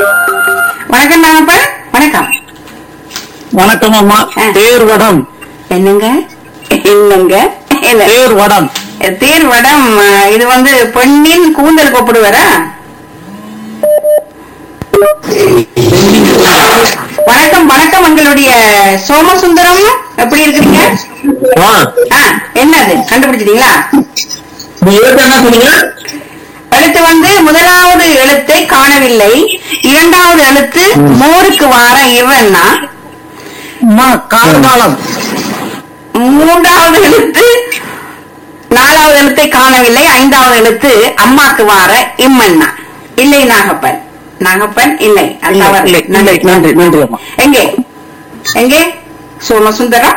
வணக்கம் நாகப்பன் வணக்கம் வணக்கம் அம்மா ஆ. தேர்வடம் என்னங்க என்னங்க என்ன தேர்வடம் தேர் வடம் அஹ், இது வந்து பெண்ணின் கூந்தல் கூப்பிடுவாரா வணக்கம் வணக்கம் எங்களுடைய சோமசுந்தரம் எப்படி இருக்கிறீங்க ஆ, ஆ, என்னது கண்டுபிடிச்சிட்டீங்களா நீ எழுத்து என்ன சொன்னீங்க எழுத்து வந்து முதலாவது எழுத்தை காணவில்லை இரண்டாவது எழுத்து மோருக்கு வார இவன்னா அம்மா கார்காலம் மூன்றாவது எழுத்து நாலாவது எழுத்தை காணவில்லை ஐந்தாவது எழுத்து அம்மாக்கு வார இம்மன்னா இல்லை நாகப்பன் நாகப்பன் இல்லை அது இல்லை, தவறு. இல்லை, இல்லை, நன்றி நன்றி அம்மா எங்கே எங்கே சோமசுந்தரம்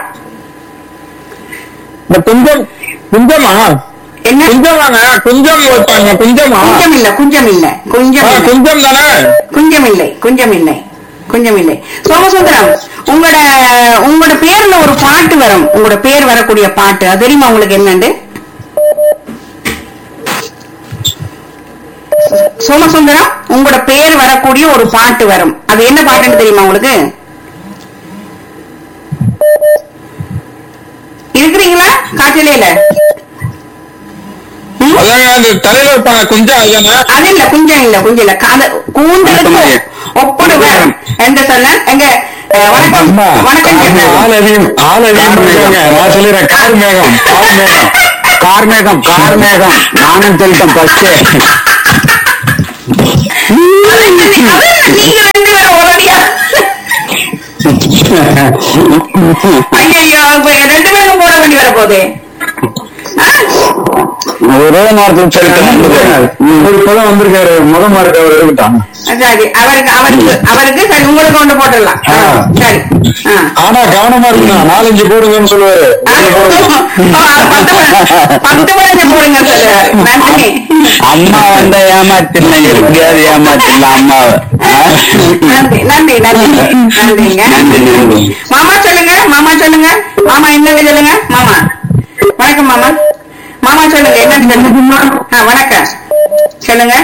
இந்த குஞ்சம் குஞ்சமா என்ன குஞ்சம் தானே குஞ்சம் வைப்பாங்க குஞ்சமா குஞ்சம் இல்ல குஞ்சம் இல்ல குஞ்சம் ஆ, இல்ல குஞ்சம் தானே குஞ்சம் இல்லை குஞ்சம் இல்லை குஞ்சம் இல்லை சோமசுந்தரம் உங்களோட உங்களோட பேர்ல ஒரு பாட்டு வரும் உங்களோட பேர் வரக்கூடிய பாட்டு அது தெரியுமா உங்களுக்கு என்னண்டு சோமசுந்தரம் உங்களோட பேர் வரக்கூடிய ஒரு பாட்டு வரும் அது என்ன பாட்டுன்னு தெரியுமா உங்களுக்கு இருக்கிறீங்களா காட்டிலேல ம்? அதாங்க அந்த தலையில வைப்பாங்க குஞ்சம் அதுதானே அது இல்ல குஞ்சம் இல்ல குஞ்சம் இல்ல காத கூந்தலுக்கு வணக்கம். ஒப்பிடுவேன் என்று சொன்ன எங்க அஹ், வணக்கம் அம்மா, வணக்கம் சொன்னேன். ஆலவியும் ஆலவியும் இருக்காங்க. நான் சொல்லிடுறேன் கார்மேகம் கார்மேகம் கார்மேகம் கார்மேகம் நானும் சொல்லிட்டேன் ஃபர்ஸ்ட் அது என்ன நீ- அது என்ன நீங்க ரெண்டு பேரும் உடனடியா ஐயோ இப்ப எங்க ரெண்டு பேரும் போட வேண்டி வர போதே ஒரே நேரத்தில் சொல்லிட்டேன் இப்பதான் வந்திருக்காரு முகமா இருக்க அவர் இருக்கட்டும் சரி அவருக்கு அவருக்கு அவருக்கு சரி உங்களுக்கு கொண்டு போட்டுடலாம் ஆ. சரி ஆ. ஆனா கவனமா இருக்கணும் நாலஞ்சு போடுங்கன்னு சொல்லுவாரு ஆ, பத்து மணி- பத்து மணி போடுங்க சொல்லுவாரு நன்றி அம்மா வந்த ஏமாத்திடலாம் எப்படியாவது ஏமாத்திடலாம் அம்மாவை நன்றி நன்றி நன்றி நன்றிங்க நன்றி, நன்றி. மாமா சொல்லுங்க மாமா சொல்லுங்க மாமா என்னங்க சொல்லுங்க மாமா வணக்கம் மாமா மாமா சொல்லுங்க என்ன சொல்லுங்க ஆ, வணக்கம் சொல்லுங்க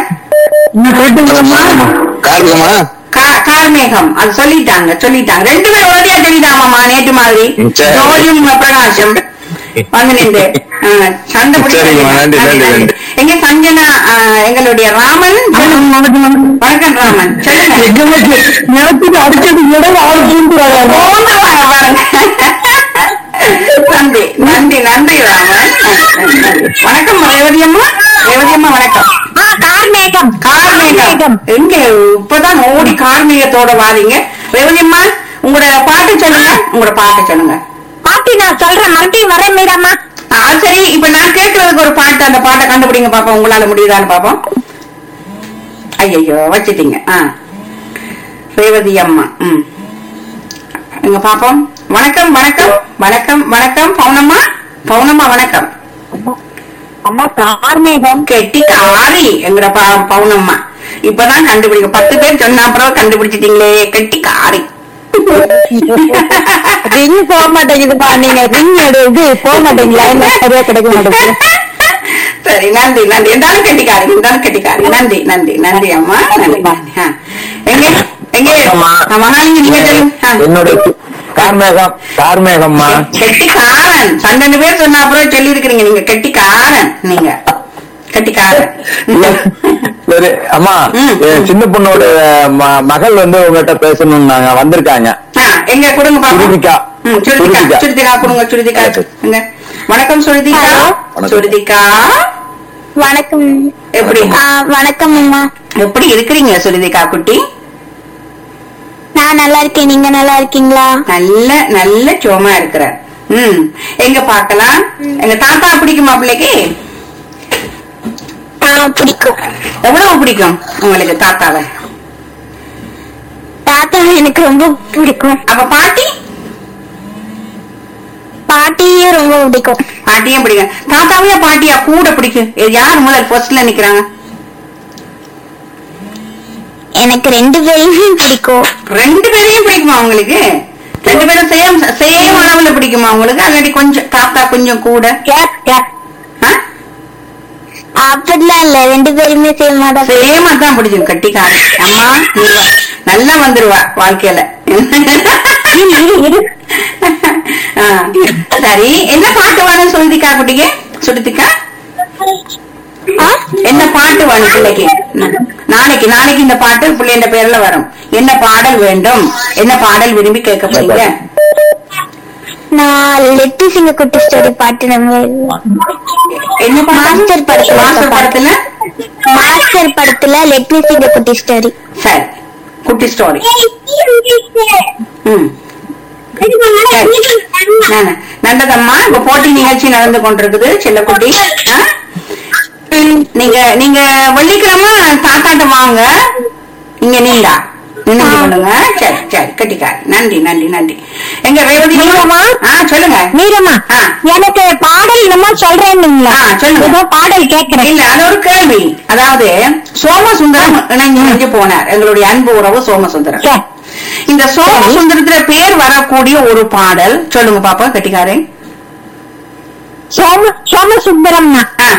கார்கமா கா- கார்மேகம் அது சொல்லிட்டாங்க சொல்லிட்டாங்க ரெண்டு பேரும் உடனடியா சொல்லிட்டாங்க மாமா நேற்று மாதிரி சரி. ஜோதியும் பிரகாஷம் வந்து நின்று ஆ, சண்டை பிடிச்சு சரிங்கம்மா, நன்றி, நன்றி, நன்றி. எங்க சஞ்சனா ஆ, எங்களுடைய ராமன் வணக்கம் ராமன் சொல்லுங்க நேரத்துக்கு அடிச்சது இடம் ஆள் தூண்டுறாங்க போங்க வாங்க, பாருங்க. நன்றி நன்றி நன்றி ராமன் வணக்கம் ரேவதி அம்மா ரேவதி அம்மா வணக்கம் கார்மேகம் கார்மேகம் எங்க இப்பதான் ஓடி கார்மேகத்தோட வாரீங்க ரேவதி அம்மா உங்களோட பாட்டு சொல்லுங்க உங்களோட பாட்டு சொல்லுங்க பாட்டி நான் சொல்றேன் மறுபடியும் வரேன் மீராமா ஆ, சரி இப்ப நான் கேட்கறதுக்கு ஒரு பாட்டு அந்த பாட்டை கண்டுபிடிங்க பாப்போம் உங்களால முடியுதான்னு பாப்போம் ஐயோ வச்சிட்டீங்க ஆ ரேவதி அம்மா ம் எங்க பாப்போம் வணக்கம் வணக்கம் வணக்கம் வணக்கம் பவுனம்மா பவுனம்மா வணக்கம் அம்மா கார்மேகம் கெட்டி காரி எங்கிற ப- பவுனம்மா இப்பதான் கண்டுபிடிக்க பத்து பேர் சொன்ன அப்புறம் கண்டுபிடிச்சிட்டீங்களே கெட்டி காரி ரிங் போக மாட்டேங்குதுப்பா நீங்க ரிங் இது போக மாட்டேங்களா என்ன சரியா கிடைக்க மாட்டேங்குது சரி நன்றி நன்றி இருந்தாலும் கெட்டிக்காரி இருந்தாலும் கெட்டிக்காரி நன்றி நன்றி நன்றி அம்மா நன்றி நன்றி. ஆ. எங்க எங்க அம்மா. ஆ, மகாலிங்க நீங்க சொல்லுங்க ஆ. என்னோட கார்மேகம் கார்மேகம்மா கெட்டிக்காரன் பன்னெண்டு பேர் சொன்ன அப்புறம் சொல்லி இருக்கிறீங்க நீங்க கெட்டிக்காரன் நீங்க கெட்டிக்காரன் சரி அம்மா ம். என் சின்ன பொண்ணோட ம- மகள் வந்து உங்ககிட்ட பேசணும்னாங்க வந்திருக்காங்க ஆ, எங்க கொடுங்க பாப்போம் சுருதிகா. ம், சுருதிகா சுருதிகா. சுருதிகா கொடுங்க சுருதிகா எங்க வணக்கம் சுருதிகா ஹலோ. வணக்கம். சுருதிகா வணக்கம் எப்படி ஆ, வணக்கம் அம்மா எப்படி இருக்கிறீங்க சுருதிகா குட்டி நான் நல்லா இருக்கேன் நீங்க நல்லா இருக்கீங்களா நல்ல நல்ல சோமா இருக்கிற ம் எங்க பார்க்கலாம் எங்க தாத்தா பிடிக்குமா பிள்ளைக்கு ஆ, பிடிக்கும் எவ்வளவு பிடிக்கும் உங்களுக்கு தாத்தாவை தாத்தா எனக்கு ரொம்ப பிடிக்கும் அப்ப பாட்டி பாட்டியும் ரொம்ப பிடிக்கும் பாட்டியும் பிடிக்கும் தாத்தாவையா பாட்டியா கூட பிடிக்கும் இது யார் முதல் ஃபர்ஸ்ட்ல நிக்கிறாங்க எனக்கு ரெண்டு பேரையுமே பிடிக்கும் ரெண்டு பேரையும் பிடிக்குமா உங்களுக்கு ரெண்டு பேரும் சேம் சேம் அளவுல பிடிக்குமா உங்களுக்கு அல்லாட்டி கொஞ்சம் தாத்தா கொஞ்சம் கூட யார், யார்? ஆ? அப்படிலாம் இல்ல ரெண்டு பேருமே சேமா தான் சேமா தான் பிடிக்கும் கட்டிக்காரி அம்மா நீ வா. நல்லா வந்துருவா வாழ்க்கையில ஆ, சரி என்ன பாட்டு வேணும் சொல்லிக்கா குட்டிக்கு சுடுத்திக்கா என்ன பாட்டு வேணும் பிள்ளைக்கு நாளைக்கு நாளைக்கு இந்த பாட்டு பிள்ளைன்ற பேர்ல வரும் என்ன பாடல் வேண்டும் என்ன பாடல் விரும்பி கேட்க போறீங்க நான் லெட்டி சிங்க குட்டி ஸ்டோரி பாட்டு நம்ம என்ன மாஸ்டர் படத்துல மாஸ்டர் படத்துல மாஸ்டர் படத்துல லெட்டி சிங்க குட்டி ஸ்டோரி சரி குட்டி ஸ்டோரி ம் நானு. நல்லதம்மா இப்ப போட்டி நிகழ்ச்சி நடந்து கொண்டிருக்குது செல்லக்குட்டி ஆ? நீங்க நீங்க வெள்ளிக்கிழமை தாத்தாட்ட வாங்க இங்க நீண்டா நினைஞ்சு பண்ணுங்க சரி சரி கட்டிக்கார் நன்றி நன்றி நன்றி எங்க ரேவதி மீரம்மா? ஆ சொல்லுங்க மீரம்மா ஆ. எனக்கு பாடல் என்னமோ சொல்றேன்னீங்களா ஆ, சொல்லுங்க. ஏதோ பாடல் கேக்குறேன் இல்ல அது ஒரு கேள்வி அதாவது சோமசுந்தரம் இணைஞ்சு இணைஞ்சு போனார் எங்களுடைய அன்பு உறவு சோமசுந்தரம் சரி. இந்த சோமசுந்தரத்துல பேர் வரக்கூடிய ஒரு பாடல் சொல்லுங்க பாப்பா கட்டிக்காரன் சோம சோமசுந்தரம்னா ஆ.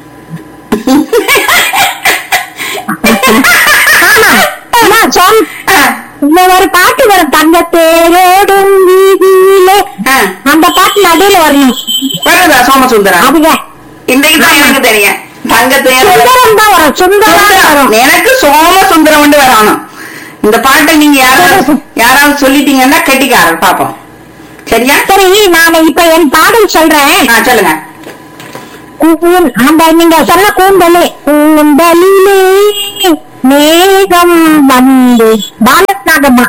ஆமா அம்மா, சோம ஆ. இந்த ஒரு பாட்டு வரும் தங்க தேரோடும் வீதியிலே ஆ. அந்த பாட்டு நடுவுல வரணும் வருதா சோமசுந்தரம் அதுங்க இன்றைக்கு தான் எனக்கு தெரியும் தங்கத்தையும் சுந்தரம் தான் வரும் சுந்தரம் தான் வரும் எனக்கு சோமசுந்தரம் வந்து வரணும் இந்த பாட்டை நீங்க யாராவது யாராவது சொல்லிட்டீங்கன்னா கட்டிக்காரர் பாப்போம் சரியா சரி நான் இப்ப என் பாடல் சொல்றேன் ஆ சொல்லுங்க கூன் அந்த நீங்க சொன்ன கூந்தலே கூந்தலிலே மேகம் வந்து பாலத் நாகம்மா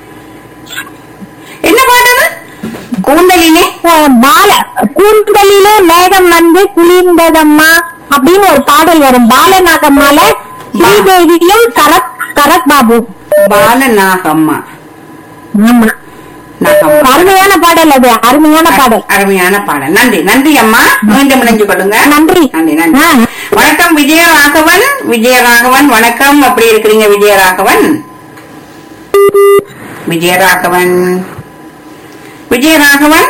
என்ன பாட்டு அது? கூந்தலினே அஹ் பால கூந்தலிலே மேகம் வந்து குளிர்ந்ததம்மா அப்படின்னு ஒரு பாடல் வரும் பாலநாகம்மால ஸ்ரீதேவியும் கரத் கரத் பாபு பாலநாகம்மா ஆமா நாகம்மா அருமையான பாடல் அது அருமையான பாடல் அருமையான பாடல் நன்றி நன்றி அம்மா மீண்டும் இணைஞ்சு கொள்ளுங்க நன்றி. நன்றி நன்றி ஆ. வணக்கம் விஜயராகவன் விஜயராகவன் வணக்கம் எப்படி இருக்கிறீங்க விஜயராகவன் விஜயராகவன் விஜயராகவன்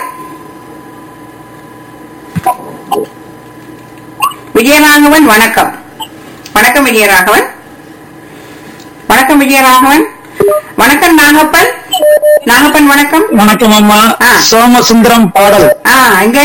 விஜயராகவன் வணக்கம் வணக்கம் விஜயராகவன் வணக்கம் விஜயராகவன் வணக்கம் நாகப்பன் நாகப்பன் வணக்கம் வணக்கம் அம்மா ஆ. சோமசுந்தரம் பாடல் ஆ எங்க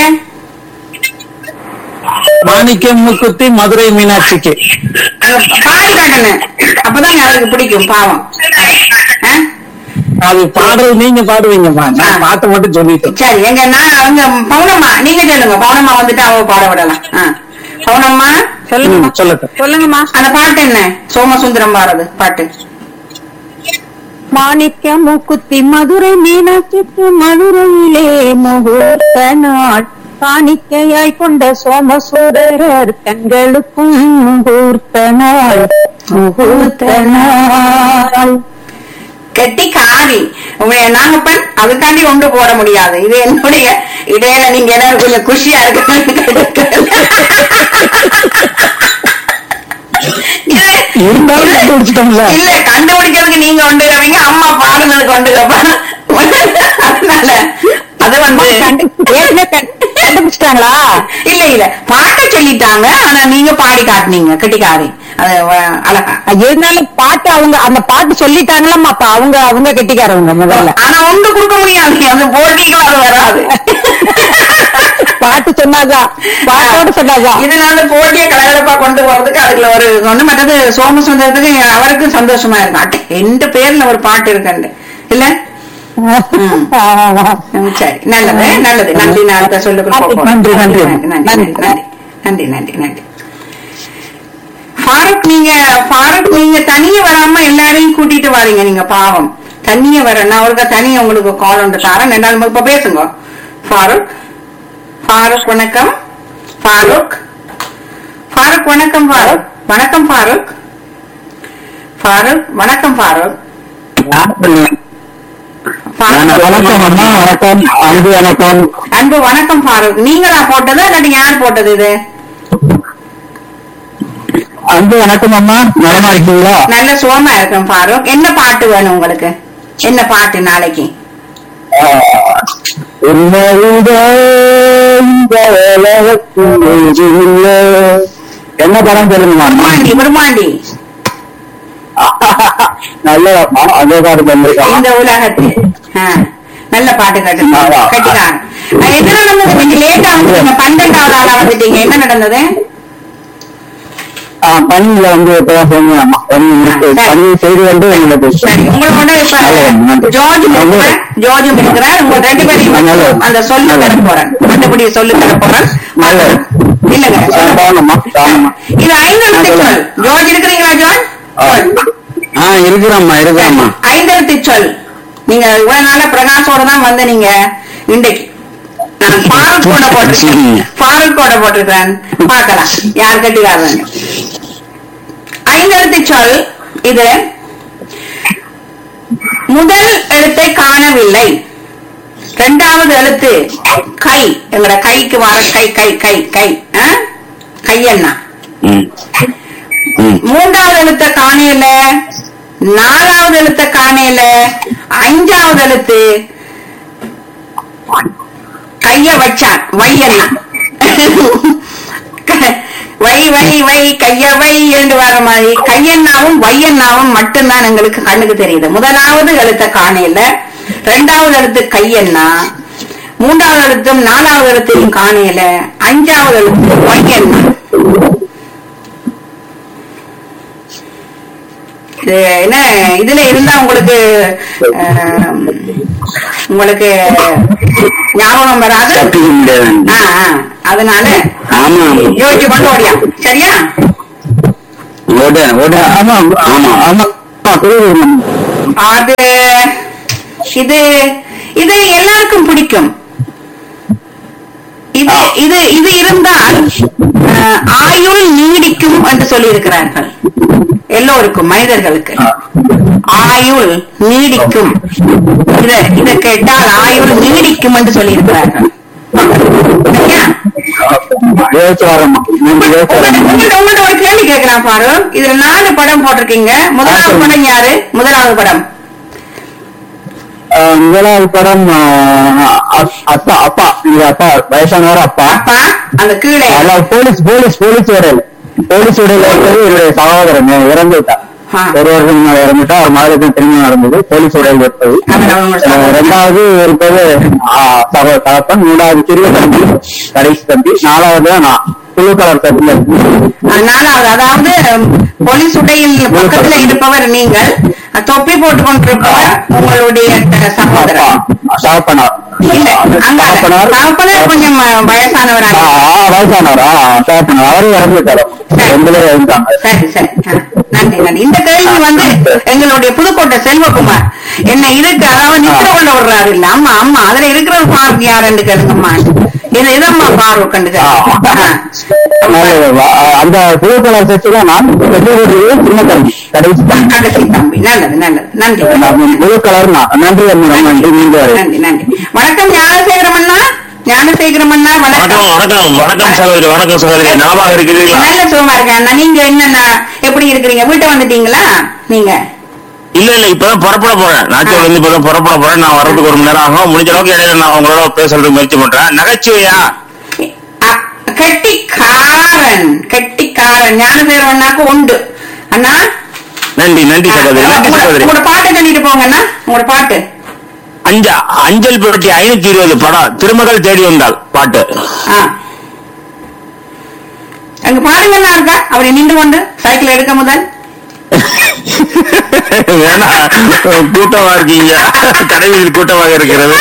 மாணிக்கம் முக்குத்தி மதுரை மீனாட்சிக்கு அங்க பாடி காட்டணும் அப்பதான் அவருக்கு பிடிக்கும் பாவம் ஆ? அது பாடல் நீங்க பாடுவீங்கம்மா ஆ. நான் பாட்டு மட்டும் சொல்லிட்டேன் சரி எங்க நான் அவங்க பவுனம்மா நீங்க சொல்லுங்க பவுனம்மா வந்துட்டு அவங்க பாட விடலாம் ஆ. பவுனம்மா ம், சொல்லட்டும் சொல்லுங்கம்மா அந்த பாட்டு என்ன சோமசுந்தரம் பாடுறது பாட்டு மாணிக்க மூக்குத்தி மதுரை மீனாட்சிக்கு மதுரையிலே முகூர்த்த நாள் காணிக்கையாய் கொண்ட சோமசூரர் தங்களுக்கும் முகூர்த்த நாள் முகூர்த்த நாள் கெட்டி காரி உங்களுடைய நாகப்பன் அதுக்காண்டி ஒன்று போட முடியாது இது என்னுடைய இடையில நீங்க எல்லாரும் கொஞ்சம் குஷியா இருக்கு இருந்தாலும் கண்டுபிடிச்சிட்டோம்ல இல்ல கண்டுபிடிக்கிறதுக்கு நீங்க ஒன்று கவிங்க அம்மா பாடுனதுக்கு ஒன்று கப்பா அதனால அது வந்து கண்டுபிடிச்சிட்டாங்களா இல்ல இல்ல பாட்ட சொல்லிட்டாங்க ஆனா நீங்க பாடி காட்டுனீங்க கெட்டிக்காரி அது வ- அழகா இருந்தாலும் பாட்டு அவங்க அந்த பாட்டு சொல்லிட்டாங்களா அப்ப அவங்க அவங்க கெட்டிக்காரவங்க முதல்ல ஆனா ஒன்று கொடுக்க முடியாது அது போட்டிகள் அது வராது பாட்டு சொன்னாங்க பாட்டோட சொன்னாங்க இதனால போட்டியை கலகலப்பா கொண்டு போறதுக்கு அதுல ஒரு ஒண்ணு மற்றது சோமசுந்தரத்துக்கு அவருக்கும் சந்தோஷமா இருக்கும் அட்டே, எந்த பேர்ல ஒரு பாட்டு இருக்குன்னு இல்ல ம், சரி நல்லது நல்லது நன்றி நான் அடுத்த சொல்லுக்கு போறோம் நன்றி, நன்றி. நன்றி நன்றி நன்றி நன்றி நன்றி நன்றி ஃபாரூக் நீங்க ஃபாரூக் நீங்க தனியே வராம எல்லாரையும் கூட்டிட்டு வாரீங்க நீங்க பாவம் தனியே வர நான் ஒருக்கா தனியே உங்களுக்கு கால் ஒன்று தரேன் ரெண்டாவது இப்ப பேசுங்க ஃபாரூக் ஃபாரூக் வணக்கம் ஃபாரூக் ஃபாரூக் வணக்கம் ஃபாரூக் வணக்கம் ஃபாரூக் ஃபாரூக் வணக்கம் ஃபாரூக் ஃபாரூக் வணக்கம் அம்மா வணக்கம் அன்பு வணக்கம் அன்பு வணக்கம் ஃபாரூக் நீங்களா போட்டதா இல்லாட்டி யார் போட்டது இது அன்பு வணக்கம் அம்மா நலமா இருக்கீங்களா நல்ல சுகமா இருக்கும் ஃபாரூக் என்ன பாட்டு வேணும் உங்களுக்கு என்ன பாட்டு நாளைக்கு உன்னை விட இந்த உலகத்தில் ஒன்றுமில்லை. என்ன படம் சொல்லுங்கம்மா விருமாண்டி விருமாண்டி நல்லதம்மா அதே பாட்டு வந்திருக்கான் இந்த உலகத்தில் ஆ, நல்ல பாட்டு கேட்டு ஆமா. கட்டிக்காங்க என்ன நடந்தது நீங்க லேட்டா வந்துட்டீங்க பன்னெண்டாவது ஆளா வந்துட்டீங்க என்ன நடந்தது பணியில வந்து இப்பதான் சொன்னீங்கம்மா பணி இருக்கு. சரி. பணி செய்து வந்து உங்களுக்கு சரி உங்களை கொண்டு இப்ப நல்லது. ஜார்ஜும் இருக்கிறார் ஜார்ஜும் இருக்கிறார் உங்க ரெண்டு பேரையும் நல்லது. அந்த சொல்லு தர போறேன் மற்றபடி சொல்லு தர போறேன் நல்லது. இல்லங்க சொல்லுங்க. தானம்மா தானம்மா இது ஐந்தெழுத்து சொல் ஜார்ஜ் இருக்கிறீங்களா ஜார்ஜ் ஆ இருக்கிறாம்மா இருக்கிறாம்மா ஐந்தெழுத்து சொல் நீங்க இவ்வளவு நாள பிரகாஷோட தான் வந்து நீங்க இன்றைக்கு நான் ஃபாரூக் கோட போட்டிருக்கேன் ஃபாரூக் கோட போட்டிருக்கேன் பார்க்கலாம் யார் கட்டிக்காரங்க ஐந்தெழுத்து சொல் இது முதல் எழுத்தை காணவில்லை இரண்டாவது எழுத்து கை எங்கட கைக்கு வர கை கை கை கை ஆ? கையண்ணா ம் ம் மூன்றாவது எழுத்த காணையில நாலாவது எழுத்த காணையில அஞ்சாவது எழுத்து கைய வச்சான் வையண்ணா வை வை வை கைய வை என்று வர மாதிரி கையண்ணாவும் வையண்ணாவும் மட்டும்தான் எங்களுக்கு கண்ணுக்கு தெரியுது முதலாவது எழுத்த காணையில இரண்டாவது எழுத்து கையண்ணா மூன்றாவது எழுத்தும் நாலாவது எழுத்தையும் காணையில அஞ்சாவது எழுத்து வையண்ணா இது என்ன இதுல இருந்தா உங்களுக்கு ஆம், உங்களுக்கு ஞாபகம் வராது தப்பிக்க முடியாது ஆ, ஆ, அதனால ஆமா யோசிச்சு கொண்டு ஓடியா சரியா ஓட ஓட ஆமா ஆமா ஆமா புரியுது அது இது இது எல்லாருக்கும் பிடிக்கும் இது இது இது இருந்தால் ஆஹ், ஆயுள் நீடிக்கும் என்று சொல்லியிருக்கிறார்கள் எல்லோருக்கும் மனிதர்களுக்கு ஆயுள் நீடிக்கும் இத இத கேட்டால் ஆயுள் நீடிக்கும் என்று சொல்லியிருக்கிறார்கள் சரியா? யோசிச்சு வரேம்மா நீங்க யோசிச்சு உங்கள்ட்ட வரேம்மா உங்கள்ட்ட- உங்கள்ட்ட ஒரு கேள்வி கேட்கிறேன் பாரு இதுல நாலு படம் போட்டிருக்கீங்க முதலாவது படம் யாரு முதலாவது படம் ஆஹ் முதலாவது படம் ஆஹ் அப்- அப்பா அப்பா எங்க அப்பா வயசானவர் அப்பா அப்பா அந்த கீழே அதாவது போலீஸ் போலீஸ் போலீஸ் உடையல் போலீஸ் உடையில இருக்கிறது என்னுடைய சகோதரன் இறந்து விட்டா ஆ. ஒரு வருஷம் முன்னாடி இறந்துட்டா ஒரு மகளுக்கு திருமணம் நடந்தது போலீஸ் உடையில் இருப்பது அவர் அவங்க சகோதரன். ஆஹ் ரெண்டாவது இருப்பது ஆஹ் சகோ தகப்பன் மூணாவது சிறிய தம்பி கடைசி தம்பி நாலாவது தான் நான் புழு கலர் தம்பில அஹ் நாலாவது அதாவது உம், போலீஸ் உடையில் பக்கத்துல இருப்பவர் நீங்கள் அஹ், தொப்பி போட்டுக் கொண்டிருப்பவர் உங்களுடைய அஹ், சகோதரர் சாப்பனார் இல்ல அங்க தகப்பனர் கொஞ்சம் அஹ், வயசானவராக வயசானவரா சாப்பனார் அவரும் இறந்துட்டாரு ரெண்டு பேரும் இருந்தாங்க சரி சரி ஆ, நன்றி நன்றி இந்த கேள்வி வந்து எங்களுடைய புதுக்கோட்டை செல்வகுமார் என்ன இருக்கு அதாவது நித்திர கொள்ள விடுறாரு இல்ல அம்மா அம்மா அதுல இருக்கிற ஃபாரூக் யாருன்னு கேளுங்கம்மா இது இதம்மா ஃபாரூக் கண்டு நல்லது. வா- அந்த புழு கலர் சர்ச்சையில நான் பெரிய சின்ன தம்பி கடைசி தம்பி கடைசி தம்பி நல்லது நல்லது நன்றி நான் முழு கலர் நான் நன்றி அம்மா நன்றி நீங்க நன்றி நன்றி வணக்கம் ஞானசேகரம் அண்ணா ஞானசேகரம் அண்ணா வணக்கம் வணக்கம் வணக்கம் வணக்கம் சகோதரி வணக்கம் சகோதரி ஞாபகம் இருக்கிறீங்களா நல்ல சுகமா இருக்கேன் அண்ணா நீங்க என்னண்ணா எப்படி இருக்கிறீங்க வீட்டை வந்துட்டீங்களா நீங்க இல்ல இல்ல இப்பதான் புறப்பட போறேன் நாச்சூர்ல இருந்து இப்பதான் புறப்பட போறேன் நான் வர்றதுக்கு ஒரு மணி நேரம் ஆகும் முடிஞ்ச அளவுக்கு இடையில நான் உங்களோட பேசுறதுக்கு முயற்சி பண்றேன் நகைச்சுவையா அ, கெட்டிக்காரன் கெட்டிக்காரன் ஞானசேகரம் அண்ணாக்கு உண்டு அண்ணா நன்றி நன்றி சகோதரி நன்றி உங்களோட சகோதரி உங்களோட பாட்டை சொல்லிட்டு போங்க அண்ணா உங்களோட பாட்டு அஞ்சா அஞ்சல் பெட்டி ஐநூத்தி இருபது படம் திருமகள் தேடி வந்தாள் பாட்டு ஆ அங்க பாருங்க அண்ணா இருக்கா அவரை நின்று கொண்டு சைக்கிள் எடுக்க முதல் வேணா கூட்டமா இருக்கீங்க கடைவீதியில் கூட்டமாக இருக்கிறது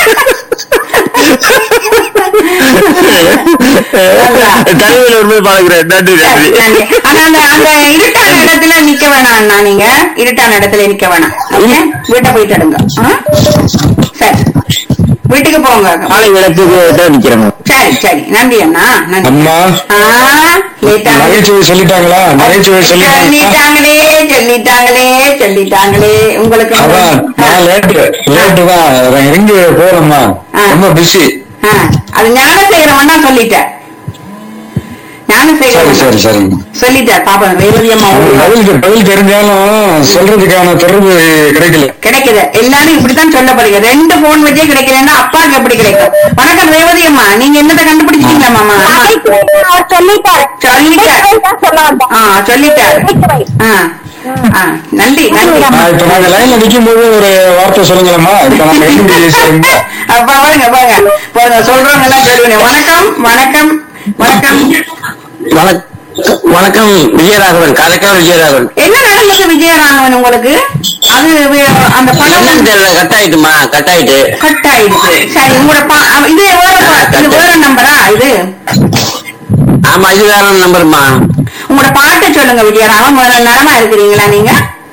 கடைவீதியில் உண்மை பார்க்கிறேன் நன்றி நன்றி நன்றி. ஆனா அந்த அந்த இருட்டான இடத்துல நிக்க வேணாம் அண்ணா நீங்க இருட்டான இடத்துல நிக்க வேணாம் ஓகே வீட்டை போயிட்டு எடுங்க ஆ? சரி வீட்டுக்கு போங்க காலை விளக்குக்கு தான் நிக்கிறேன் சரி சரி நன்றி அண்ணா நன்றி அம்மா ஆ, லேட்டா நகைச்சுவை சொல்லிட்டாங்களா நகைச்சுவை சொல்லிட்டாங்களா சொல்லிட்டாங்களே சொல்லிட்டாங்களே சொல்லிட்டாங்களே உங்களுக்கு அதான் நான் லேட்டு லேட்டு தான் எங்க போகணுமா ஆ. ரொம்ப பிஸி ஆ, அது ஞானசேகரம் அண்ணா சொல்லிட்டேன் நானும் சரி சரி செய்ய சரிங்க சொல்லிட்டார் பாப்பா ரேவதி அம்மா உங்களுக்கு பதில் பதில் தெரிஞ்சாலும் சொல்றதுக்கான தொடர்பு கிடைக்கல கிடைக்குது எல்லாரும் இப்படித்தான் சொல்லப்படுகிறது ரெண்டு போன் வச்சே கிடைக்கலன்னா அப்பாவுக்கு எப்படி கிடைக்கும் வணக்கம் ரேவதி அம்மா நீங்க என்னத்தை கண்டுபிடிச்சிட்டீங்களா மாமா அம்மா. அவர் சொல்லிட்டாரு சொல்லிட்டாரு. தான் சொல்ல வந்தேன் ஆ சொல்லிட்டாரு ஆ ஆ நன்றி நன்றி ஆ, இப்ப நாங்க லைன்ல நிக்கும் போது ஒரு வார்த்தை சொல்லுங்களேம்மா இப்ப நாங்க கண்டுபிடிச்சு சொல்லுங்க அப்ப பாருங்க பாருங்க பாருங்க சொல்றவங்க எல்லாம் சொல்லுங்க வணக்கம் வணக்கம் வணக்கம் வணக்- வணக்கம் விஜயராகவன் காரைக்கால் விஜயராகவன் என்ன நடந்தது விஜயராகவன் உங்களுக்கு அது வி- அந்த பணம் என்னன்னு தெரியல கட் ஆயிட்டுமா கட் ஆயிட்டு கட் ஆயிடுச்சு சரி உங்களோட பா- அவ- இது வேற பா- இது வேற நம்பரா இது ஆமா இது வேற நம்பருமா உங்களோட பாட்டை சொல்லுங்க விஜயராகவன் முதல்ல நலமா இருக்கிறீங்களா நீங்க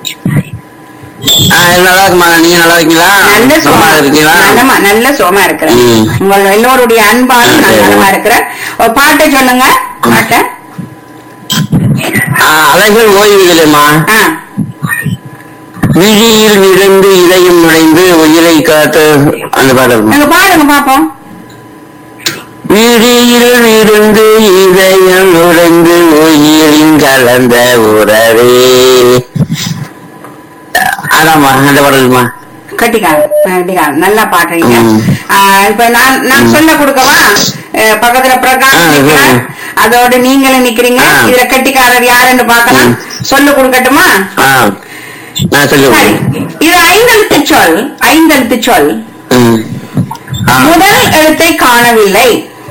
நல்லா இருக்குமா நீங்க நல்லா இருக்கீங்களா நல்ல சும்மா சுகமா இருக்கீங்களா நல்லமா நல்ல சுகமா இருக்கிறேன் ம். உங்கள் எல்லோருடைய அன்பாலும் நான் சரி. நலமா இருக்கிறேன் ஒரு பாட்டை சொல்லுங்க பாட்டை ஆ, அலைகள் ஓய்வுகளேம்மா ஆ விழியில் விழுந்து இதயம் நுழைந்து உயிரை காத்து அந்த பாடல் நீங்க பாடுங்க பாப்போம் விழியில் விழுந்து இதயம் நுழைந்து உயிரின் கலந்த உறவே அதாம்மா அந்த பாடல்மா கட்டிக்காரன் கட்டிக்காரன் நல்லா பாடுறீங்க ம். ஆ, இப்ப நான் நான் சொல்ல கொடுக்கவா அஹ், பக்கத்துல பிரகாஷ் ஆ, நிக்கிறார். சரி. அதோட நீங்களும் நிக்கிறீங்க ஆ. இதுல கட்டிக்காரர் யாருன்னு பார்க்கலாம் ம். சொல்ல கொடுக்கட்டுமா ஆ நான் சரி சொல்லுவேன் இது ஐந்தெழுத்து சொல் ஐந்தெழுத்து சொல் ம். ஆ, முதல் எழுத்தை காணவில்லை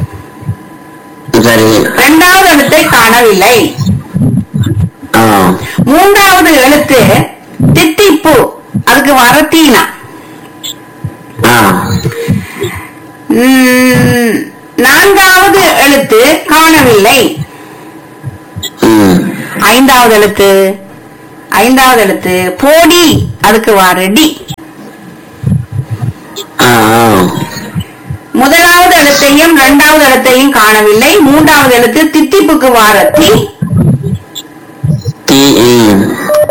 சரி இரண்டாவது எழுத்தை காணவில்லை ஆ மூன்றாவது எழுத்து தித்திப்பு அதுக்கு வர தீனா ஆ உம், நான்காவது எழுத்து காணவில்லை ம் ஐந்தாவது எழுத்து ஐந்தாவது எழுத்து போடி அதுக்கு வாரடி ஆ ஆ. முதலாவது எழுத்தையும் இரண்டாவது எழுத்தையும் காணவில்லை மூன்றாவது எழுத்து தித்திப்புக்கு வாரத்தி டி ம்.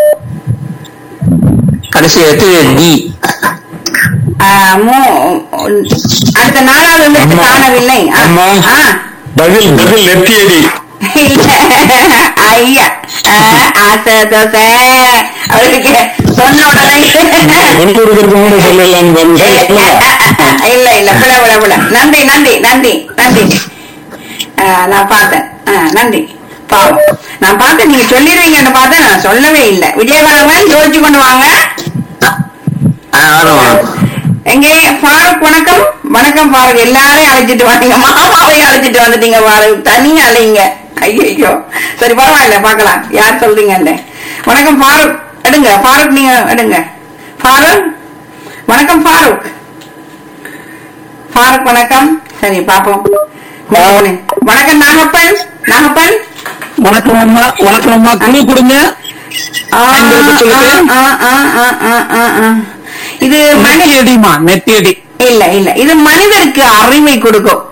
கடைசி எழுத்து டி ஆஹ், மூ- அடுத்த நாலாவது எழுத்து அம்மா. காணவில்லை ஆ, அம்மா. ஆ, பதில் பதில் நெத்தியடி இல்ல ஐயா ஆஹ், ஆசை தோசை அவருக்கு சொன்ன உடனே ஒன்று கொடுக்கறதுக்கு முன்னாடி சொல்லலாம்னு பாருங்க. சொல்லுங்க. இல்ல இல்ல பிழை பிழை பிழை நன்றி நன்றி நன்றி நன்றி ஆ, நான் பார்த்தேன் ஆ, நன்றி பாவம் நான் பார்த்தேன் நீங்க சொல்லிடுவீங்கன்னு பார்த்தேன் நான் சொல்லவே இல்லை விஜயகாரவன் யோசிச்சு கொண்டு வாங்க ஆ வரும் எங்கே ஃபாரூக் வணக்கம் வணக்கம் ஃபாரூக் எல்லாரையும் அழைச்சிட்டு வந்தீங்க மாமாவையும் அழைச்சிட்டு வந்துட்டீங்க ஃபாரூக் தனியா அலைங்க ஐயோ சரி பரவாயில்ல பார்க்கலாம் யார் சொல்றீங்கன்னு வணக்கம் ஃபாரூக் எடுங்க ஃபாரூக் நீங்க எடுங்க ஃபாரூக் வணக்கம் ஃபாரூக் ஃபாரூக் வணக்கம் சரி பாப்போம் வணக்கம் நாகப்பன் நாகப்பன் வணக்கம் அம்மா வணக்கம் அம்மா குழு கொடுங்க ஆ, ஐம்பது சொல்லுங்க. ஆ, ஆ, ஆ, ஆ, ஆ, ஆ. இது மனி நெத்தியடிமா நெத்தியடி இல்ல இல்ல இது மனிதருக்கு அறிவை கொடுக்கும்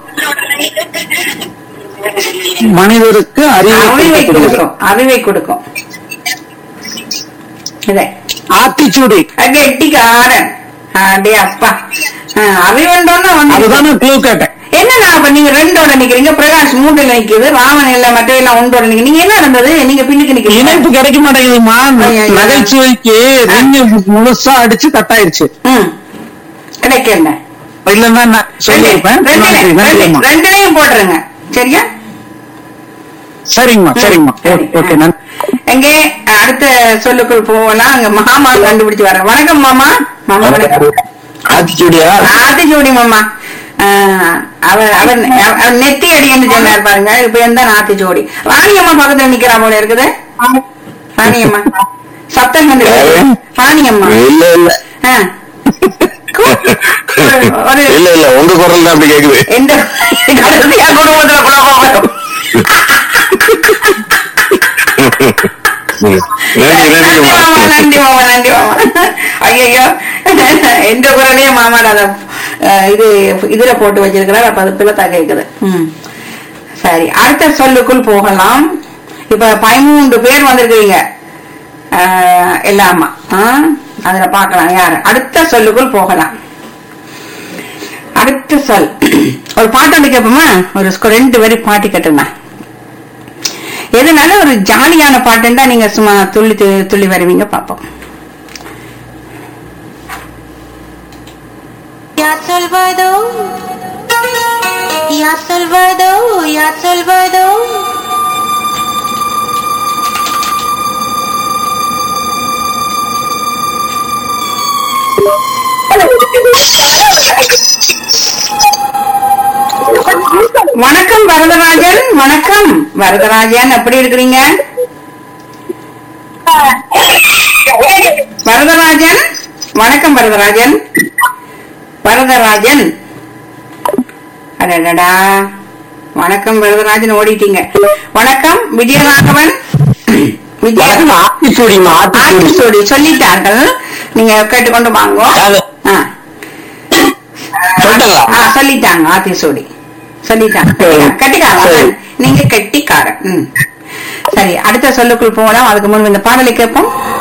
மனிதருக்கு அறிவை அறிவை கொடுக்கக்கூடிய கொடுக்கும் அறிவை கொடுக்கும் இதை ஆத்திச்சூடி கெட்டிக்காரன் அடே அப்பா ஆ, அறிவுண்டோன்னு வந்து அதுதானே க்ளூ கேட்டேன் என்னண்ணா அப்ப நீங்க ரெண்டோட நிக்கிறீங்க பிரகாஷ் மூன்றுல நிக்குது ராமன் இல்ல மற்ற எல்லாம் ஒன்றோட நிக்க நீங்க என்ன நடந்தது நீங்க பின்னுக்கு நிக்கிறீங்க இணைப்பு கிடைக்க மாட்டேங்குதுமா ஐயா, ஐயா. நகைச்சுவைக்கு ரிங்கு முழுசா அடிச்சு கட் ஆயிருச்சு ம் கிடைக்கல இல்லன்னா நான் சொல்லியிருப்பேன் நன்றி நன்றி அம்மா ரெண்டுலையும் போட்டுருங்க சரியா சரிங்கம்மா சரிங்கம்மா சரி. ஓகே ஓகே நன்றி எங்கே அடுத்த சொல்லுக்குள் போகலாம் அங்க மாமா கண்டுபிடிச்சு வரேன் வணக்கம் மாமா மாமா வணக்கம் ஆத்திச்சூடியா ஆத்திச்சூடி மாமா ஆஹ், அவர் அவர் அவர் நெத்தி அடின்னு சொன்னார் பாருங்க இப்ப எந்த ஆத்திச்சூடி ராணியம்மா பக்கத்துல நிக்கிறா போல இருக்குது ராணியம்மா சத்தம் வந்து ராணியம்மா இல்ல இல்ல ஆ. ஒரு இல்ல இல்ல உங்க குரல் தான் அப்படி கேக்குது எந்த கடைசியா குடும்பத்துல குழப்பம் வரும் நன்றி நன்றி மாமா நன்றிம்மா நன்றி மாமா நன்றி மாமா ஐயோ எந்த குரலையும் மாமா அத அஹ், இது இதுல போட்டு வச்சிருக்கிறார் அப்ப அது பிள்ளத்தா கேக்குது ம். சரி அடுத்த சொல்லுக்குள் போகலாம் இப்ப பதிமூன்று பேர் வந்திருக்கிறீங்க அஹ், எல்லாமா ஆ? அதுல பார்க்கலாம் யாரு அடுத்த சொல்லுக்குள் போகலாம் அடுத்த சொல் ஒரு பாட்டு வந்து கேட்போமா ஒரு ஸ்கூ- ரெண்டு வரி பாட்டு கேட்டுமா எது நல்ல ஒரு ஜாலியான பாட்டுன்னு தான் நீங்க சும்மா துள்ளி து- துள்ளி வருவீங்க பாப்போம் Ya Salvador, Ya Salvador, Ya Salvador. வணக்கம் வரதராஜன் வணக்கம் வரதராஜன் எப்படி இருக்கிறீங்க வரதராஜன் வணக்கம் வரதராஜன் வரதராஜன் அடடடா வணக்கம் வரதராஜன் ஓடிட்டீங்க வணக்கம் விஜயராகவன் விஜய ஆத்திச்சூடிமா ஆத்திச்சூடி சொல்லிட்டார்கள் நீங்க கேட்டுக்கொண்டு வாங்க யாரு? ஆ. சொல்லிட்டாங்களா? ஆ, சொல்லிட்டாங்க ஆத்திச்சூடி சொல்லிட்டாங்க சரி. கட்டிக்காரன் சரி. நீங்க கெட்டிக்காரன் ம். சரி அடுத்த சொல்லுக்குள் போகலாம் அதுக்கு முன்பு இந்த பாடலை கேட்போம்